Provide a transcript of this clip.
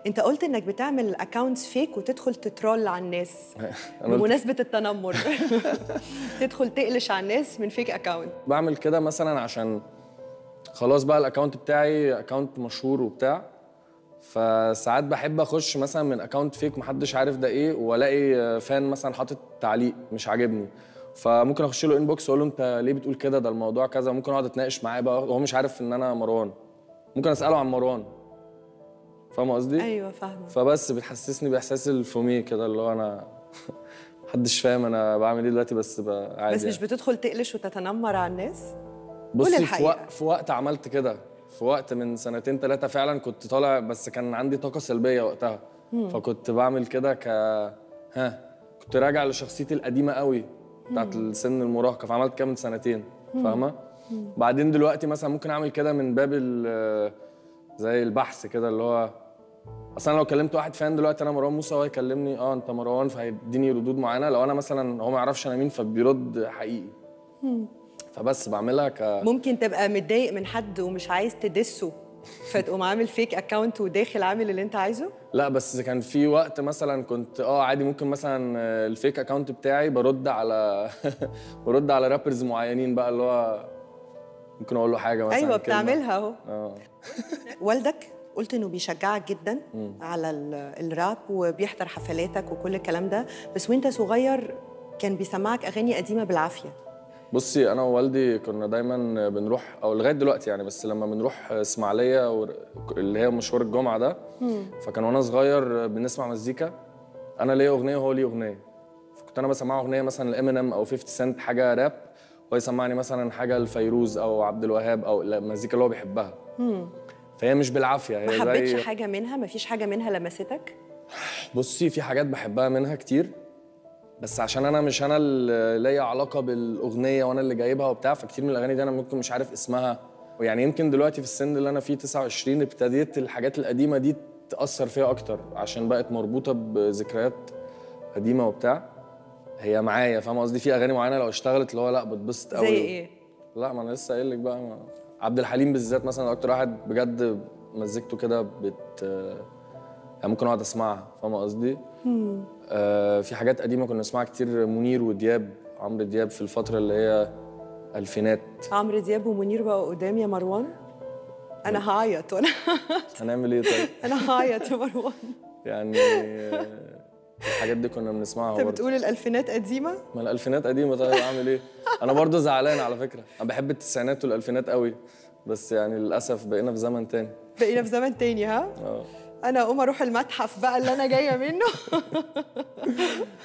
انت قلت انك بتعمل اكونتس فيك وتدخل تترول على الناس أنا قلت- بمناسبه التنمر تدخل تقلش على الناس من فيك اكونت بعمل كده مثلا عشان خلاص بقى الاكونت بتاعي اكونت مشهور وبتاع فساعات بحب اخش مثلا من اكونت فيك محدش عارف ده ايه والاقي فان مثلا حاطط تعليق مش عاجبني فممكن اخش له انبوكس واقول له انت ليه بتقول كده ده الموضوع كذا ممكن اقعد اتناقش معاه بقى وهو مش عارف ان انا مروان ممكن اساله عن مروان فاهم قصدي ايوه فاهمه فبس بتحسسني باحساس الفومي كده اللي هو انا محدش فاهم انا بعمل ايه دلوقتي بس بقى عادي بس يعني. مش بتدخل تقلش وتتنمر على الناس بصي في الحقيقة. وقت في وقت عملت كده في وقت من سنتين ثلاثة فعلا كنت طالع بس كان عندي طاقة سلبية وقتها فكنت بعمل كده ك ها كنت راجع لشخصيتي القديمة قوي بتاعت السن المراهقة فعملت كده من سنتين فاهمة؟ بعدين دلوقتي مثلا ممكن اعمل كده من باب ال- زي البحث كده اللي هو اصل انا لو كلمت واحد فان دلوقتي انا مروان موسى هو يكلمني اه انت مروان فهيديني ردود معينه لو انا مثلا هو ما يعرفش انا مين فبيرد حقيقي فبس بعملها ك ممكن تبقى متضايق من حد ومش عايز تدسه فتقوم عامل فيك اكونت وداخل عامل اللي انت عايزه لا بس كان في وقت مثلا كنت اه عادي ممكن مثلا آه، الفيك اكونت بتاعي برد على برد على رابرز معينين بقى اللي هو ممكن اقول له حاجه مثلا ايوه كلمة. بتعملها اهو اه والدك قلت انه بيشجعك جدا على ال- الراب وبيحضر حفلاتك وكل الكلام ده بس وانت صغير كان بيسمعك اغاني قديمه بالعافيه بصي انا ووالدي كنا دايما بنروح او لغايه دلوقتي يعني بس لما بنروح اسماعيليه ور- اللي هي مشوار الجمعه ده فكان وانا صغير بنسمع مزيكا انا ليا اغنيه وهو ليه اغنيه فكنت انا بسمعه اغنيه مثلا لامينيم او 50 سنت حاجه راب وهو يسمعني مثلا حاجه لفيروز او عبد الوهاب او المزيكا اللي هو بيحبها فهي مش بالعافيه هي ما حبيتش زي حاجه منها ما فيش حاجه منها لمستك بصي في حاجات بحبها منها كتير بس عشان انا مش انا اللي ليا علاقه بالاغنيه وانا اللي جايبها وبتاع فكتير من الاغاني دي انا ممكن مش عارف اسمها ويعني يمكن دلوقتي في السن اللي انا فيه 29 ابتديت الحاجات القديمه دي تاثر فيا اكتر عشان بقت مربوطه بذكريات قديمه وبتاع هي معايا فاهم قصدي في اغاني معينه لو اشتغلت اللي هو لا بتبسط قوي زي ايه لا ما انا لسه قايل لك بقى ما. عبد الحليم بالذات مثلا اكتر واحد بجد مزيكته كده بت يعني ممكن اقعد اسمعها فاهمه قصدي؟ آه في حاجات قديمه كنا نسمعها كتير منير ودياب عمرو دياب في الفتره اللي هي الفينات عمرو دياب ومنير بقوا قدام يا مروان انا هعيط وانا هنعمل ايه طيب؟ انا هعيط يا مروان يعني آه، الحاجات دي كنا بنسمعها انت برضه بتقول الالفينات قديمه ما الالفينات قديمه طيب اعمل ايه؟ انا برضه زعلان على فكره انا بحب التسعينات والالفينات قوي بس يعني للاسف بقينا في زمن تاني بقينا في زمن تاني ها اه انا اقوم اروح المتحف بقى اللي انا جايه منه